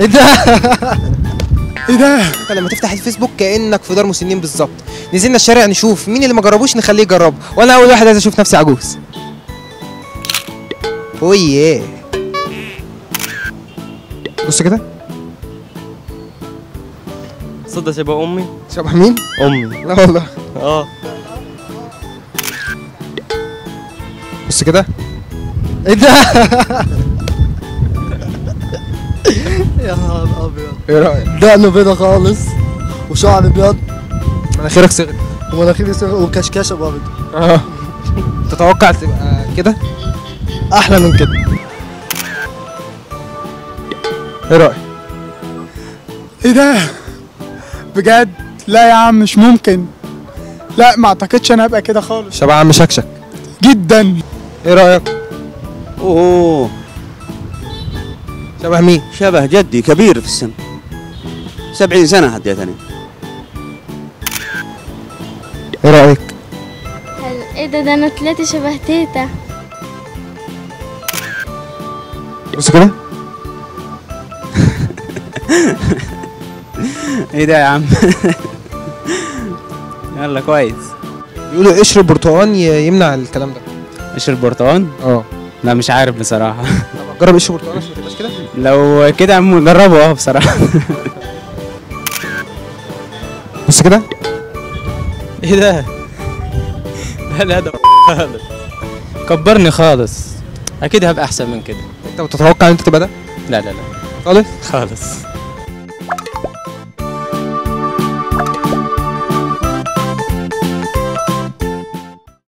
ايه ده ايه ده انت لما تفتح الفيسبوك كانك في دار مسنين بالظبط نزلنا الشارع نشوف مين اللي ما جربوش نخليه يجربه وانا اول واحد عايز اشوف نفسي عجوز اويه بص كده صدق شبه امي شبه مين امي لا والله اه بص كده ايه ده يا نهار ابيض ايه رايك دقنه بيضة خالص وشعر ابيض مناخيرك صغير ومناخيري صغيرة وكشكشه برضه اه تتوقع تبقى كده احلى من كده ايه رايك ايه ده بجد لا يا عم مش ممكن لا ما اعتقدش انا هبقى كده خالص شبه عم شكشك جدا ايه رايك اوه شبه مين شبه جدي كبير في السن سبعين سنة هديتني ايه رايك هل- ايه ده ده انا طلعت شبه تيتا بص كده ايه ده يا عم يلا كويس بيقولوا قشر البرتقال ي- يمنع الكلام ده ايش البرتقال؟ اه لا مش عارف بصراحة طب جرب قشر برتقال عشان ما تبقاش كده لو كده عم جربه اه بصراحة بص كده ايه ده لا لا ده خالص كبرني خالص اكيد هبقى احسن من كده انت متتوقع ان انت تبقى ده لا لا لا خالص خالص